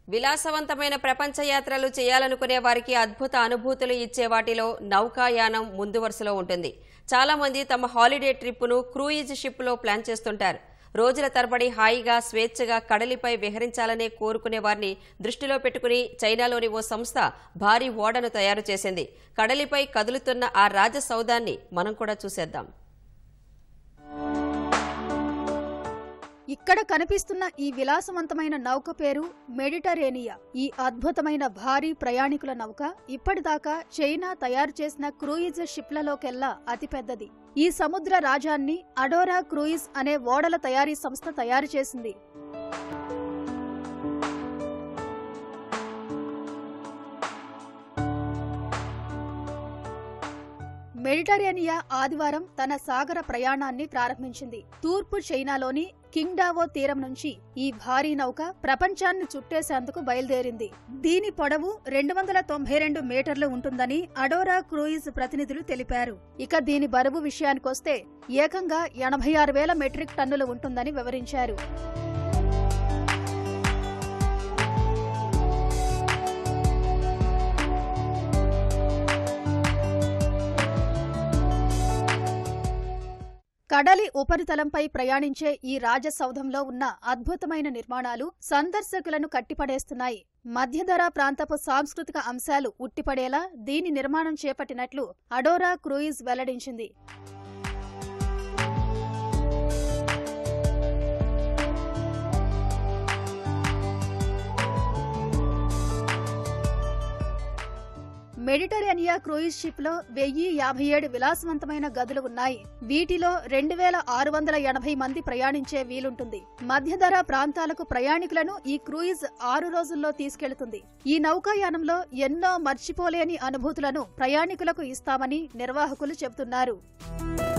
విలాసవంతమైన ప్రపంచ యాత్రలు చేయాలనుకునే వారికి అద్భుత అనుభూతులు ఇచ్చే వాటిలో నౌకాయానం ముందు వరుసలో ఉంటుంది చాలా మంది తమ హాలిడే ట్రిప్పును క్రూయిజ్ షిప్లో ప్లాన్ చేస్తుంటారు రోజుల తరబడి హాయిగా స్వేచ్ఛగా కడలిపై విహరించాలనే కోరుకునే వారిని దృష్టిలో పెట్టుకుని చైనాలోని ఓ సంస్థ భారీ ఓడను తయారు చేసింది కడలిపై కదులుతున్న ఆ రాజసౌధాన్ని మనం కూడా చూసేద్దాం ఇక్కడ కనిపిస్తున్న ఈ విలాసవంతమైన నౌక పేరు మెడిటరేనియా ఈ అద్భుతమైన భారీ ప్రయాణికుల నౌక ఇప్పటిదాకా చైనా తయారు చేసిన క్రూయిజ్ షిప్లలోకెల్లా అతిపెద్దది ఈ సముద్ర రాజాన్ని అడోరా క్రూయిజ్ అనే ఓడల తయారీ సంస్థ తయారు చేసింది మెడిటరేనియా ఆదివారం తన సాగర ప్రయాణాన్ని ప్రారంభించింది తూర్పు చైనాలోని కింగ్డావో తీరం నుంచి ఈ భారీ నౌక ప్రపంచాన్ని చుట్టేసేందుకు బయలుదేరింది దీని పొడవు రెండు వందల తొంభై రెండు మీటర్లు ఉంటుందని అడోరా క్రూయిజ్ ప్రతినిధులు తెలిపారు ఇక దీని బరువు విషయానికొస్తే ఏకంగా ఎనభై ఆరు వేల మెట్రిక్ టన్నులు ఉంటుందని వివరించారు కడలి ఉపరితలంపై ప్రయాణించే ఈ రాజసౌధంలో ఉన్న అద్భుతమైన నిర్మాణాలు సందర్శకులను కట్టిపడేస్తున్నాయి మధ్యధరా ప్రాంతపు సాంస్కృతిక అంశాలు ఉట్టిపడేలా దీని నిర్మాణం చేపట్టినట్లు అడోరా క్రూయిజ్ వెల్లడించింది మెడిటరేనియా క్రూయిజ్ షిప్ లో వెయ్యి యాభై ఏడు విలాసవంతమైన గదులు ఉన్నాయి వీటిలో రెండు వేల ఆరు వందల ఎనభై మంది ప్రయాణించే వీలుంటుంది మధ్యధర ప్రాంతాలకు ప్రయాణికులను ఈ క్రూయిజ్ ఆరు రోజుల్లో తీసుకెళ్తుంది ఈ నౌకాయానంలో ఎన్నో మర్చిపోలేని అనుభూతులను ప్రయాణికులకు ఇస్తామని నిర్వాహకులు చెబుతున్నారు